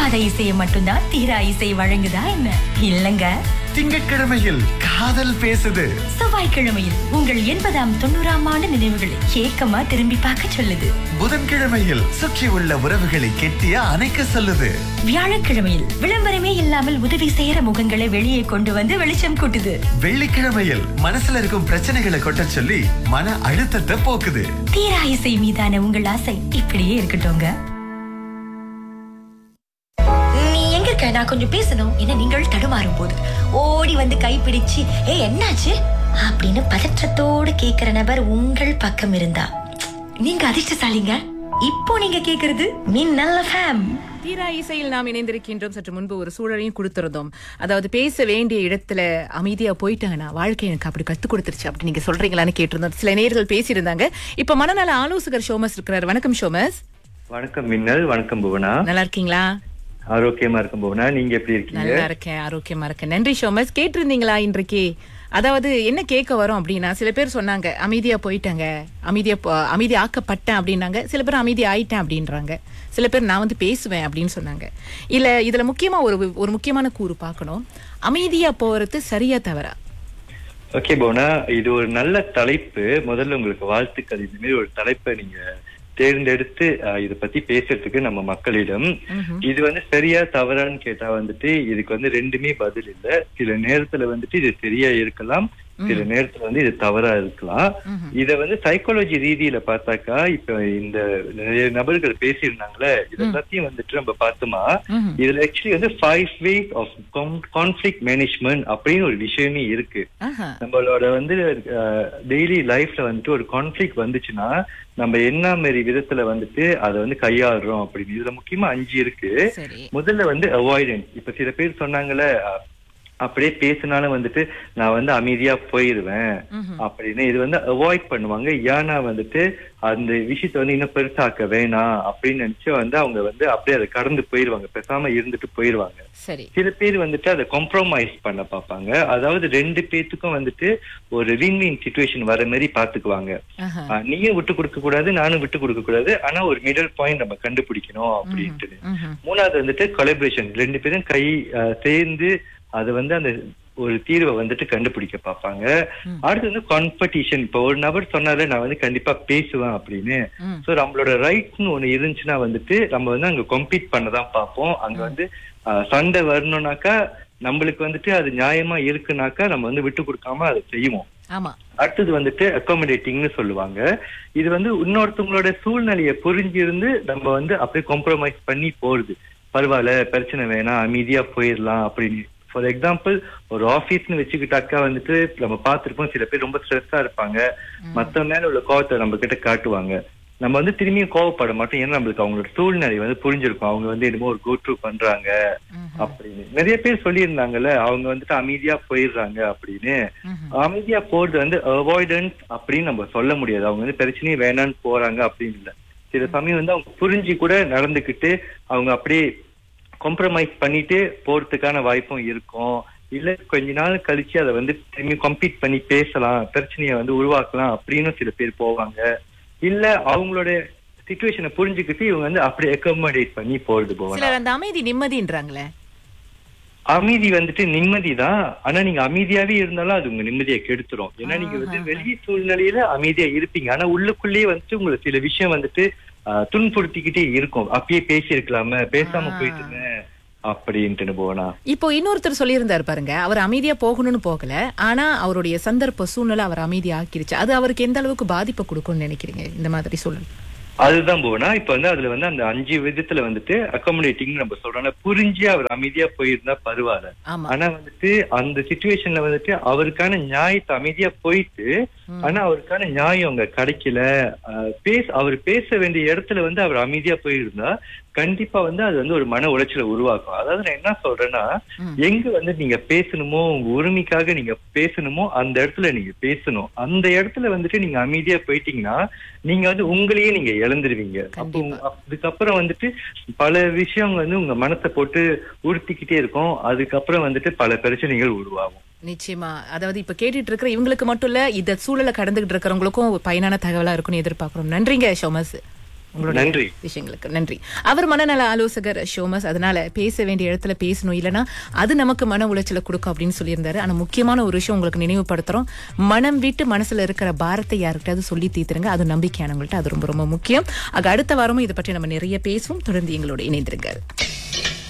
தீராத இசையை மட்டும்தான் தீரா இசை வழங்குதா என்ன இல்லங்க திங்கட்கிழமையில் காதல் பேசுது செவ்வாய்க்கிழமையில் உங்கள் எண்பதாம் தொண்ணூறாம் ஆண்டு நினைவுகளை ஏக்கமா திரும்பி பார்க்க சொல்லுது புதன்கிழமையில் சுற்றி உள்ள உறவுகளை கெட்டிய அணைக்க சொல்லுது வியாழக்கிழமையில் விளம்பரமே இல்லாமல் உதவி செய்யற முகங்களை வெளியே கொண்டு வந்து வெளிச்சம் கூட்டுது வெள்ளிக்கிழமையில் மனசுல இருக்கும் பிரச்சனைகளை கொட்ட சொல்லி மன அழுத்தத்தை போக்குது தீரா இசை மீதான உங்கள் ஆசை இப்படியே இருக்கட்டும்ங்க நீ எங்க இருக்க நான் கொஞ்சம் பேசணும் என நீங்கள் தடுமாறும் போது ஓடி வந்து கைப்பிடிச்சு ஏ என்னாச்சு அப்படின்னு பதற்றத்தோடு கேக்குற நபர் உங்கள் பக்கம் இருந்தா நீங்க அதிர்ஷ்டசாலிங்க இப்போ நீங்க கேக்குறது மின்னல் ஃபேம் தீரா இசையில் நாம் இணைந்திருக்கின்றோம் சற்று முன்பு ஒரு சூழலையும் கொடுத்திருந்தோம் அதாவது பேச வேண்டிய இடத்துல அமைதியா போயிட்டாங்கன்னா வாழ்க்கை எனக்கு அப்படி கத்து கொடுத்துருச்சு அப்படி நீங்க சொல்றீங்களான்னு கேட்டிருந்தோம் சில நேர்கள் பேசியிருந்தாங்க இப்ப மனநல ஆலோசகர் ஷோமஸ் இருக்கிறார் வணக்கம் ஷோமஸ் வணக்கம் மின்னல் வணக்கம் புவனா நல்லா இருக்கீங்களா ஆரோக்கியமா இருக்கும் புவனா நீங்க எப்படி இருக்கீங்க நல்லா இருக்கேன் ஆரோக்கியமா இருக்கேன் நன்றி ஷோமஸ் கேட்டிருந்தீங்களா இன்றைக்கு அதாவது என்ன கேட்க வரும் அப்படின்னா சில பேர் சொன்னாங்க அமைதியா போயிட்டாங்க அமைதியா போ- அமைதி ஆக்கப்பட்டேன் அப்படின்னாங்க சில பேர் அமைதி ஆயிட்டேன் அப்படின்றாங்க சில பேர் நான் வந்து பேசுவேன் அப்படின்னு சொன்னாங்க இல்ல இதுல முக்கியமா ஒரு ஒரு முக்கியமான கூறு பார்க்கணும் அமைதியா போறது சரியா தவறா ஓகே புவனா இது ஒரு நல்ல தலைப்பு முதல்ல உங்களுக்கு வாழ்த்துக்கள் இந்த மாதிரி ஒரு தலைப்பை நீங்க தேர்ந்தெடுத்து அஹ், இத பத்தி பேசுறதுக்கு நம்ம மக்களிடம் இது வந்து சரியா தவறான்னு கேட்டா வந்துட்டு இதுக்கு வந்து ரெண்டுமே பதில் இல்ல சில நேரத்துல வந்துட்டு இது சரியா இருக்கலாம் சில நேரத்துல வந்து இது தவறா இருக்கலாம் இத வந்து சைக்காலஜி ரீதியில பார்த்தாக்கா இப்ப இந்த நிறைய நபர்கள் பேசியிருந்தாங்களே இது எல்லாத்தையும் வந்துட்டு நம்ம பார்த்தோமா ம்ஹும். இதுல ஆக்சுவலி வந்து five ways of conflict management அப்படின்னு ஒரு விஷயமே இருக்கு ஆஹா நம்மளோட வந்து டெய்லி லைஃப்ல வந்துட்டு ஒரு கான்ஃபிளிக் வந்துச்சுன்னா நம்ம என்ன மாதிரி விதத்துல வந்துட்டு அதை வந்து கையாளுறோம் அப்படின்னு இதுல முக்கியமா அஞ்சு இருக்கு சரி முதல்ல வந்து அவாய்டன்ஸ் இப்ப சில பேர் சொன்னாங்கல்ல அஹ், அப்படியே பேசினாலும் வந்துட்டு நான் வந்து அமைதியா போயிருவேன் ம்ஹும். அப்படின்னு இது வந்து அவாய்ட் பண்ணுவாங்க ஏன்னா வந்துட்டு அந்த விஷயத்த வந்து இன்னும் பெருசாக்க வேணாம் அப்படின்னு நினைச்சு வந்து அவங்க வந்து அப்படியே அதை கடந்து போயிருவாங்க பேசாம இருந்துட்டு போயிருவாங்க சரி சில பேர் வந்துட்டு அதை காம்ப்ரமைஸ் பண்ண பார்ப்பாங்க அதாவது ரெண்டு பேத்துக்கும் வந்துட்டு ஒரு வின் வின் சுச்சுவேஷன் வர மாதிரி பாத்துக்குவாங்க ஆஹா ஆஹ் நீயும் விட்டு கொடுக்க கூடாது நானும் விட்டு கொடுக்க கூடாது ஆனா ஒரு மிடில் பாயிண்ட் நம்ம கண்டுபிடிக்கணும் அப்படின்ட்டு ம்ஹும். மூணாவது வந்துட்டு கொலபரேஷன் ரெண்டு பேரும் கை ஆஹ், சேர்ந்து அது வந்து அந்த ஒரு தீர்வை வந்துட்டு கண்டுபிடிக்க பார்ப்பாங்க அடுத்து வந்து காம்படிஷன் இப்போ ஒரு நபர் சொன்னாரு நான் வந்து கண்டிப்பா பேசுவேன் அப்படின்னு ம். சோ நம்மளோட ரைட்ஸ்னு ஒண்ணு இருந்துச்சுன்னா வந்துட்டு நம்ம வந்து அங்க கம்பீட் பண்ணதான் பார்ப்போம் அங்க வந்து ஆஹ், சண்டை வரணும்னாக்கா நம்மளுக்கு வந்துட்டு அது நியாயமா இருக்குனாக்கா நம்ம வந்து விட்டு கொடுக்காம அதை செய்வோம் ஆமா அடுத்தது வந்துட்டு அக்காமடேட்டிங்னு சொல்லுவாங்க இது வந்து இன்னொருத்தவங்களோட சூழ்நிலையை புரிஞ்சிருந்து நம்ம வந்து அப்படியே காம்ப்ரமைஸ் பண்ணி போறது பரவாயில்ல பிரச்சனை வேணாம் அமைதியா போயிடலாம் அப்படின்னு ஃபார் எக்ஸாம்பிள் ஒரு ஆபீஸ்னு வச்சுக்கிட்டாக்கா வந்துட்டு நம்ம பார்த்திருப்போம் சில பேர் ரொம்ப ஸ்ட்ரெஸ்ஸா இருப்பாங்க மத்த மேல உள்ள கோவத்தை நம்ம கிட்ட காட்டுவாங்க நம்ம வந்து திரும்பியும் கோவப்பட மாட்டோம் ஏன்னா நம்மளுக்கு அவங்களோட சூழ்நிலை வந்து புரிஞ்சிருக்கும் அவங்க வந்து என்னமோ ஒரு கோட்ரூ பண்றாங்க அப்படின்னு நிறைய பேர் சொல்லியிருந்தாங்கல்ல அவங்க வந்துட்டு அமைதியா போயிடுறாங்க அப்படின்னு அமைதியா போறது வந்து அவாய்டன்ஸ் அப்படின்னு நம்ம சொல்ல முடியாது அவங்க வந்து பிரச்சனையே வேணான்னு போறாங்க அப்படின்னு இல்ல சில சமயம் வந்து அவங்க புரிஞ்சு கூட நடந்துக்கிட்டு அவங்க அப்படியே காம்ப்ரமைஸ் பண்ணிட்டு போறதுக்கான வாய்ப்பும் இருக்கும் இல்ல கொஞ்ச நாள் கழிச்சு அதை வந்து திரும்பி கம்பீட் பண்ணி பேசலாம் பிரச்சனையை வந்து உருவாக்கலாம் அப்படின்னு சில பேர் போவாங்க இல்ல அவங்களோட சுச்சுவேஷனை புரிஞ்சுக்கிட்டு இவங்க வந்து அப்படியே அக்கோமடேட் பண்ணி போறது போவாங்க சிலர் அந்த அமைதி நிம்மதின்றாங்களே அமைதி வந்துட்டு நிம்மதி தான் ஆனா நீங்க அமைதியாவே இருந்தாலும் அது உங்க நிம்மதியை கெடுத்துரும் ஏன்னா நீங்க வந்து வெளி சூழ்நிலையில அமைதியா இருப்பீங்க ஆனா உள்ளுக்குள்ளேயே வந்துட்டு உங்களுக்கு சில விஷயம் வந்துட்டு ஆஹ், துன்புறுத்திக்கிட்டே இருக்கும் அப்பயே பேசி இருக்கலாம பேசாம போயிட்டு அப்படின்ட்டு போனா இப்போ இன்னொருத்தர் சொல்லியிருந்தாரு பாருங்க அவர் அமைதியா போகணும்னு போகல ஆனா அவருடைய சந்தர்ப்ப சூழ்நிலை அவர் அமைதியா ஆக்கிருச்சு அது அவருக்கு எந்த அளவுக்கு பாதிப்பை கொடுக்கும்னு நினைக்கிறீங்க இந்த மாதிரி சூழல் அதுதான் போனா இப்ப வந்து அதுல வந்து அந்த அஞ்சு விதத்துல வந்துட்டு அக்காமடேட்டிங் நம்ம சொல்றோம்னா புரிஞ்சு அவர் அமைதியா போயிருந்தா பரவாயில்ல ஆமா ஆனா வந்துட்டு அந்த சுச்சுவேஷன்ல வந்துட்டு அவருக்கான நியாயத்தை அமைதியா போயிட்டு ஆனா அவருக்கான நியாயம் அங்க கிடைக்கல ஆஹ் பேச அவர் பேச வேண்டிய இடத்துல வந்து அவர் அமைதியா போயிருந்தா கண்டிப்பா வந்து அது வந்து ஒரு மன உளைச்சலை உருவாக்கும் அதாவது நான் என்ன சொல்றேன்னா எங்க வந்து நீங்க பேசணுமோ உங்க உரிமைக்காக நீங்க பேசணுமோ அந்த இடத்துல நீங்க பேசணும் அந்த இடத்துல வந்துட்டு நீங்க அமைதியா போயிட்டீங்கன்னா நீங்க வந்து உங்களையே நீங்க இழந்துருவீங்க அப்போ உங்க- அதுக்கப்புறம் வந்துட்டு பல விஷயம் வந்து உங்க மனத்தை போட்டு உறுத்திக்கிட்டே இருக்கும் அதுக்கப்புறம் வந்துட்டு பல பிரச்சனைகள் உருவாகும் நிச்சயமா அதாவது இப்ப கேட்டுட்டு இருக்கிற இவங்களுக்கு மட்டும் இல்ல இந்த சூழலை கடந்துகிட்டு இருக்கிறவங்களுக்கும் ஒரு பயனான தகவலா இருக்கும்னு எதிர்பார்க்கிறோம் நன்றிங்க ஷோமஸ் உங்களோட நன்றி. விஷயங்களுக்கு நன்றி அவர் மனநல ஆலோசகர் ஷோமஸ் அதனால பேச வேண்டிய இடத்துல பேசணும் இல்லனா அது நமக்கு மன உளைச்சலை கொடுக்கும் அப்படின்னு சொல்லியிருந்தாரு ஆனா முக்கியமான ஒரு விஷயம் உங்களுக்கு நினைவுபடுத்துறோம் மனம் விட்டு மனசுல இருக்கிற பாரத்தை யாருக்கிட்டாவது சொல்லி தீத்துருங்க அது நம்பிக்கையானவங்கள்ட்ட அது ரொம்ப ரொம்ப முக்கியம் ஆக அடுத்த வாரமும் இதை பற்றி நம்ம நிறைய பேசுவோம் தொடர்ந்து எங்களோட இணைந்திருங்க